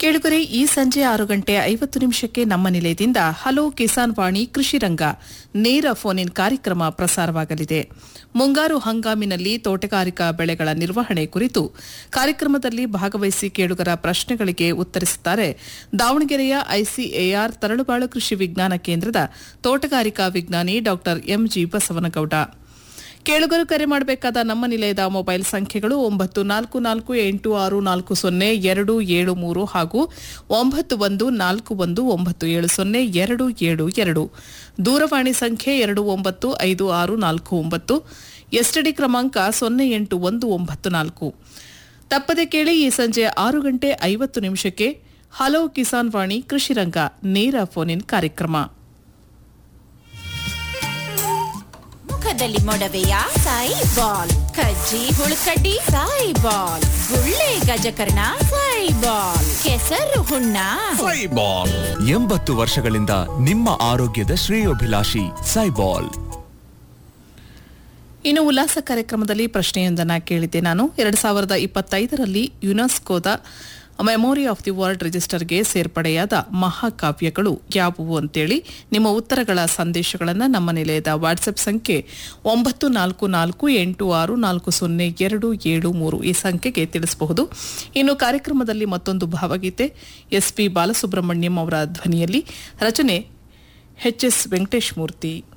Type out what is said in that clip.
ಕೇಳುಗರೆ ಈ ಸಂಜೆ ಆರು ಗಂಟೆ ಐವತ್ತು ನಿಮಿಷಕ್ಕೆ ನಮ್ಮ ನಿಲಯದಿಂದ ಹಲೋ ಕಿಸಾನ್ ವಾಣಿ ಕೃಷಿ ರಂಗ ನೇರ ಫೋನ್ ಇನ್ ಕಾರ್ಯಕ್ರಮ ಪ್ರಸಾರವಾಗಲಿದೆ ಮುಂಗಾರು ಹಂಗಾಮಿನಲ್ಲಿ ತೋಟಗಾರಿಕಾ ಬೆಳೆಗಳ ನಿರ್ವಹಣೆ ಕುರಿತು ಕಾರ್ಯಕ್ರಮದಲ್ಲಿ ಭಾಗವಹಿಸಿ ಕೇಳುಗರ ಪ್ರಶ್ನೆಗಳಿಗೆ ಉತ್ತರಿಸುತ್ತಾರೆ ದಾವಣಗೆರೆಯ ಐಸಿಎಆರ್ ತರಳುಬಾಳು ಕೃಷಿ ವಿಜ್ಞಾನ ಕೇಂದ್ರದ ತೋಟಗಾರಿಕಾ ವಿಜ್ಞಾನಿ ಡಾ ಎಂಜಿ ಬಸವನಗೌಡ ಕೇಳುಗರು ಕರೆ ಮಾಡಬೇಕಾದ ನಮ್ಮ ನಿಲಯದ ಮೊಬೈಲ್ ಸಂಖ್ಯೆಗಳು ಒಂಬತ್ತು ನಾಲ್ಕು ನಾಲ್ಕು ಎಂಟು ಆರು ನಾಲ್ಕು ಸೊನ್ನೆ ಎರಡು ಏಳು ಮೂರು ಹಾಗೂ ಒಂಬತ್ತು ಒಂದು ನಾಲ್ಕು ಒಂದು ಒಂಬತ್ತು ಏಳು ಸೊನ್ನೆ ಎರಡು ಏಳು ಎರಡು ದೂರವಾಣಿ ಸಂಖ್ಯೆ ಎರಡು ಒಂಬತ್ತು ಐದು ಆರು ನಾಲ್ಕು ಒಂಬತ್ತು ಎಸ್ಟಿಡಿ ಕ್ರಮಾಂಕ ಸೊನ್ನೆ ಎಂಟು ಒಂದು ಒಂಬತ್ತು ನಾಲ್ಕು ತಪ್ಪದೆ ಕೇಳಿ ಈ ಸಂಜೆ ಆರು ಗಂಟೆ ಐವತ್ತು ನಿಮಿಷಕ್ಕೆ ಹಲೋ ಕಿಸಾನ್ ವಾಣಿ ಕೃಷಿ ರಂಗ ನೇರ ಫೋನ್ ಇನ್ ಕಾರ್ಯಕ್ರಮ ಮುಖದಲ್ಲಿ ಮೊಡವೆಯ ಸಾಯಿ ಬಾಲ್ ಕಜ್ಜಿ ಹುಳುಕಡ್ಡಿ ಸಾಯಿ ಬಾಲ್ ಗುಳ್ಳೆ ಗಜಕರ್ಣ ಸಾಯಿ ಬಾಲ್ ಕೆಸರು ಹುಣ್ಣ ಸೈಬಾಲ್ ಎಂಬತ್ತು ವರ್ಷಗಳಿಂದ ನಿಮ್ಮ ಆರೋಗ್ಯದ ಶ್ರೇಯೋಭಿಲಾಷಿ ಸೈಬಾಲ್ ಇನ್ನು ಉಲ್ಲಾಸ ಕಾರ್ಯಕ್ರಮದಲ್ಲಿ ಪ್ರಶ್ನೆಯೊಂದನ್ನು ಕೇಳಿದ್ದೆ ನಾನು ಎರಡು ಸಾವಿರದ ಇಪ್ಪತ್ತೈದರಲ್ಲಿ ಯುನೆಸ್ಕೋದ ಮೆಮೊರಿ ಆಫ್ ದಿ ವರ್ಲ್ಡ್ ರಿಜಿಸ್ಟರ್ಗೆ ಸೇರ್ಪಡೆಯಾದ ಮಹಾಕಾವ್ಯಗಳು ಯಾವುವು ಅಂತೇಳಿ ನಿಮ್ಮ ಉತ್ತರಗಳ ಸಂದೇಶಗಳನ್ನು ನಮ್ಮ ನಿಲಯದ ವಾಟ್ಸ್ಆಪ್ ಸಂಖ್ಯೆ ಒಂಬತ್ತು ನಾಲ್ಕು ನಾಲ್ಕು ಎಂಟು ಆರು ನಾಲ್ಕು ಸೊನ್ನೆ ಎರಡು ಏಳು ಮೂರು ಈ ಸಂಖ್ಯೆಗೆ ತಿಳಿಸಬಹುದು ಇನ್ನು ಕಾರ್ಯಕ್ರಮದಲ್ಲಿ ಮತ್ತೊಂದು ಭಾವಗೀತೆ ಎಸ್ಪಿ ಬಾಲಸುಬ್ರಹ್ಮಣ್ಯಂ ಅವರ ಧ್ವನಿಯಲ್ಲಿ ರಚನೆ ಎಚ್ ಎಸ್ ವೆಂಕಟೇಶ್ ಮೂರ್ತಿ